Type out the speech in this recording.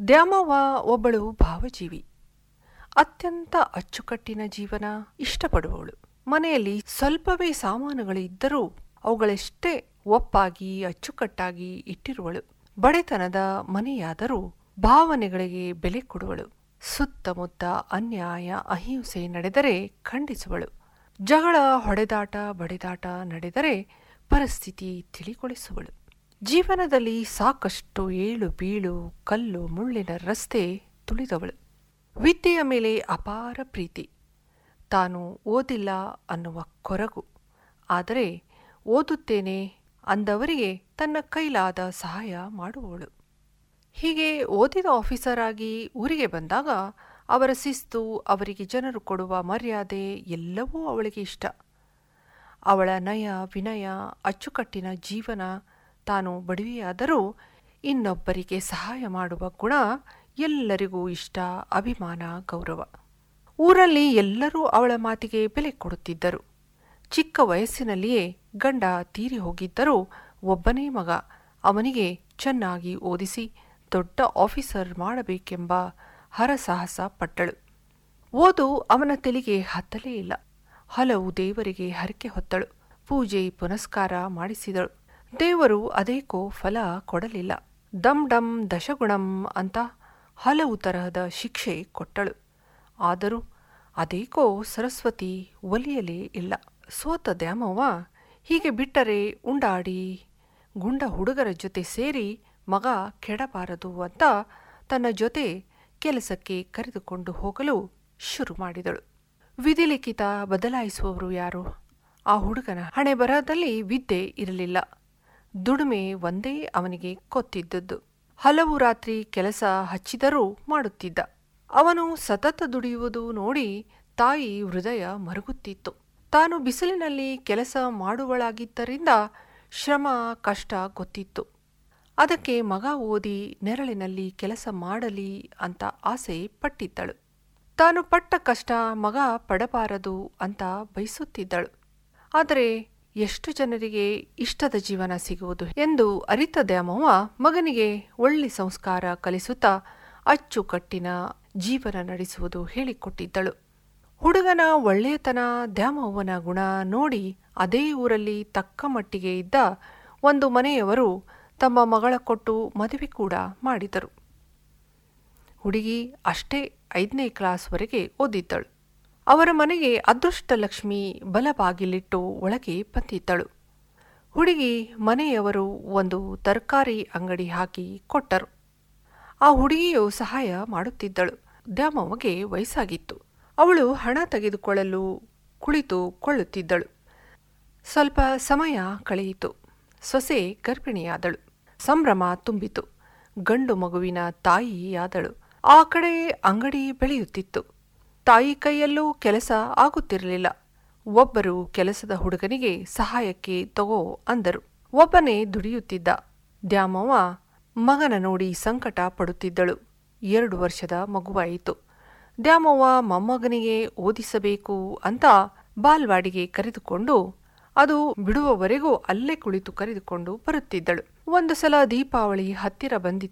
ದ್ಯಾಮವ್ವ ಒಬ್ಬಳು ಭಾವಜೀವಿ ಅತ್ಯಂತ ಅಚ್ಚುಕಟ್ಟಿನ ಜೀವನ ಇಷ್ಟಪಡುವವಳು ಮನೆಯಲ್ಲಿ ಸ್ವಲ್ಪವೇ ಸಾಮಾನುಗಳು ಇದ್ದರೂ ಅವುಗಳೆಷ್ಟೇ ಒಪ್ಪಾಗಿ ಅಚ್ಚುಕಟ್ಟಾಗಿ ಇಟ್ಟಿರುವಳು ಬಡೆತನದ ಮನೆಯಾದರೂ ಭಾವನೆಗಳಿಗೆ ಬೆಲೆ ಕೊಡುವಳು ಸುತ್ತಮುತ್ತ ಅನ್ಯಾಯ ಅಹಿಂಸೆ ನಡೆದರೆ ಖಂಡಿಸುವಳು ಜಗಳ ಹೊಡೆದಾಟ ಬಡಿದಾಟ ನಡೆದರೆ ಪರಿಸ್ಥಿತಿ ತಿಳಿಗೊಳಿಸುವಳು ಜೀವನದಲ್ಲಿ ಸಾಕಷ್ಟು ಏಳು ಬೀಳು ಕಲ್ಲು ಮುಳ್ಳಿನ ರಸ್ತೆ ತುಳಿದವಳು ವಿದ್ಯೆಯ ಮೇಲೆ ಅಪಾರ ಪ್ರೀತಿ ತಾನು ಓದಿಲ್ಲ ಅನ್ನುವ ಕೊರಗು ಆದರೆ ಓದುತ್ತೇನೆ ಅಂದವರಿಗೆ ತನ್ನ ಕೈಲಾದ ಸಹಾಯ ಮಾಡುವವಳು ಹೀಗೆ ಓದಿದ ಆಫೀಸರ್ ಆಗಿ ಊರಿಗೆ ಬಂದಾಗ ಅವರ ಶಿಸ್ತು ಅವರಿಗೆ ಜನರು ಕೊಡುವ ಮರ್ಯಾದೆ ಎಲ್ಲವೂ ಅವಳಿಗೆ ಇಷ್ಟ ಅವಳ ನಯ ವಿನಯ ಅಚ್ಚುಕಟ್ಟಿನ ಜೀವನ ತಾನು ಬಡವಿಯಾದರೂ ಇನ್ನೊಬ್ಬರಿಗೆ ಸಹಾಯ ಮಾಡುವ ಗುಣ ಎಲ್ಲರಿಗೂ ಇಷ್ಟ ಅಭಿಮಾನ ಗೌರವ ಊರಲ್ಲಿ ಎಲ್ಲರೂ ಅವಳ ಮಾತಿಗೆ ಬೆಲೆ ಕೊಡುತ್ತಿದ್ದರು ಚಿಕ್ಕ ವಯಸ್ಸಿನಲ್ಲಿಯೇ ಗಂಡ ತೀರಿ ಹೋಗಿದ್ದರೂ ಒಬ್ಬನೇ ಮಗ ಅವನಿಗೆ ಚೆನ್ನಾಗಿ ಓದಿಸಿ ದೊಡ್ಡ ಆಫೀಸರ್ ಮಾಡಬೇಕೆಂಬ ಹರಸಾಹಸ ಪಟ್ಟಳು ಓದು ಅವನ ತೆಲಿಗೆ ಹತ್ತಲೇ ಇಲ್ಲ ಹಲವು ದೇವರಿಗೆ ಹರಕೆ ಹೊತ್ತಳು ಪೂಜೆ ಪುನಸ್ಕಾರ ಮಾಡಿಸಿದಳು ದೇವರು ಅದೇಕೋ ಫಲ ಕೊಡಲಿಲ್ಲ ಡಮ್ ಡಮ್ ದಶಗುಣಂ ಅಂತ ಹಲವು ತರಹದ ಶಿಕ್ಷೆ ಕೊಟ್ಟಳು ಆದರೂ ಅದೇಕೋ ಸರಸ್ವತಿ ಒಲಿಯಲೇ ಇಲ್ಲ ಸೋತ ದ್ಯಾಮವ್ವ ಹೀಗೆ ಬಿಟ್ಟರೆ ಉಂಡಾಡಿ ಗುಂಡ ಹುಡುಗರ ಜೊತೆ ಸೇರಿ ಮಗ ಕೆಡಬಾರದು ಅಂತ ತನ್ನ ಜೊತೆ ಕೆಲಸಕ್ಕೆ ಕರೆದುಕೊಂಡು ಹೋಗಲು ಶುರು ಮಾಡಿದಳು ವಿಧಿಲಿಖಿತ ಬದಲಾಯಿಸುವವರು ಯಾರು ಆ ಹುಡುಗನ ಹಣೆ ಬರಹದಲ್ಲಿ ವಿದ್ಯೆ ಇರಲಿಲ್ಲ ದುಡಿಮೆ ಒಂದೇ ಅವನಿಗೆ ಕೊತ್ತಿದ್ದದ್ದು ಹಲವು ರಾತ್ರಿ ಕೆಲಸ ಹಚ್ಚಿದರೂ ಮಾಡುತ್ತಿದ್ದ ಅವನು ಸತತ ದುಡಿಯುವುದು ನೋಡಿ ತಾಯಿ ಹೃದಯ ಮರುಗುತ್ತಿತ್ತು ತಾನು ಬಿಸಿಲಿನಲ್ಲಿ ಕೆಲಸ ಮಾಡುವಳಾಗಿದ್ದರಿಂದ ಶ್ರಮ ಕಷ್ಟ ಗೊತ್ತಿತ್ತು ಅದಕ್ಕೆ ಮಗ ಓದಿ ನೆರಳಿನಲ್ಲಿ ಕೆಲಸ ಮಾಡಲಿ ಅಂತ ಆಸೆ ಪಟ್ಟಿದ್ದಳು ತಾನು ಪಟ್ಟ ಕಷ್ಟ ಮಗ ಪಡಬಾರದು ಅಂತ ಬಯಸುತ್ತಿದ್ದಳು ಆದರೆ ಎಷ್ಟು ಜನರಿಗೆ ಇಷ್ಟದ ಜೀವನ ಸಿಗುವುದು ಎಂದು ಅರಿತ ದ್ಯಾಮವ್ವ ಮಗನಿಗೆ ಒಳ್ಳೆ ಸಂಸ್ಕಾರ ಕಲಿಸುತ್ತಾ ಅಚ್ಚುಕಟ್ಟಿನ ಜೀವನ ನಡೆಸುವುದು ಹೇಳಿಕೊಟ್ಟಿದ್ದಳು ಹುಡುಗನ ಒಳ್ಳೆಯತನ ದ್ಯಾಮವ್ವನ ಗುಣ ನೋಡಿ ಅದೇ ಊರಲ್ಲಿ ತಕ್ಕ ಮಟ್ಟಿಗೆ ಇದ್ದ ಒಂದು ಮನೆಯವರು ತಮ್ಮ ಮಗಳ ಕೊಟ್ಟು ಮದುವೆ ಕೂಡ ಮಾಡಿದರು ಹುಡುಗಿ ಅಷ್ಟೇ ಐದನೇ ಕ್ಲಾಸ್ವರೆಗೆ ಓದಿದ್ದಳು ಅವರ ಮನೆಗೆ ಅದೃಷ್ಟಲಕ್ಷ್ಮಿ ಬಲಬಾಗಿಲಿಟ್ಟು ಒಳಗೆ ಬಂದಿದ್ದಳು ಹುಡುಗಿ ಮನೆಯವರು ಒಂದು ತರಕಾರಿ ಅಂಗಡಿ ಹಾಕಿ ಕೊಟ್ಟರು ಆ ಹುಡುಗಿಯು ಸಹಾಯ ಮಾಡುತ್ತಿದ್ದಳು ದ್ಯಾಮವ್ವಗೆ ವಯಸ್ಸಾಗಿತ್ತು ಅವಳು ಹಣ ತೆಗೆದುಕೊಳ್ಳಲು ಕುಳಿತುಕೊಳ್ಳುತ್ತಿದ್ದಳು ಸ್ವಲ್ಪ ಸಮಯ ಕಳೆಯಿತು ಸೊಸೆ ಗರ್ಭಿಣಿಯಾದಳು ಸಂಭ್ರಮ ತುಂಬಿತು ಗಂಡು ಮಗುವಿನ ತಾಯಿಯಾದಳು ಆ ಕಡೆ ಅಂಗಡಿ ಬೆಳೆಯುತ್ತಿತ್ತು ತಾಯಿ ಕೈಯಲ್ಲೂ ಕೆಲಸ ಆಗುತ್ತಿರಲಿಲ್ಲ ಒಬ್ಬರು ಕೆಲಸದ ಹುಡುಗನಿಗೆ ಸಹಾಯಕ್ಕೆ ತಗೋ ಅಂದರು ಒಬ್ಬನೇ ದುಡಿಯುತ್ತಿದ್ದ ದ್ಯಾಮವ್ವ ಮಗನ ನೋಡಿ ಸಂಕಟ ಪಡುತ್ತಿದ್ದಳು ಎರಡು ವರ್ಷದ ಮಗುವಾಯಿತು ದ್ಯಾಮವ್ವ ಮೊಮ್ಮಗನಿಗೆ ಓದಿಸಬೇಕು ಅಂತ ಬಾಲ್ವಾಡಿಗೆ ಕರೆದುಕೊಂಡು ಅದು ಬಿಡುವವರೆಗೂ ಅಲ್ಲೇ ಕುಳಿತು ಕರೆದುಕೊಂಡು ಬರುತ್ತಿದ್ದಳು ಒಂದು ಸಲ ದೀಪಾವಳಿ ಹತ್ತಿರ ಬಂದಿತ್ತು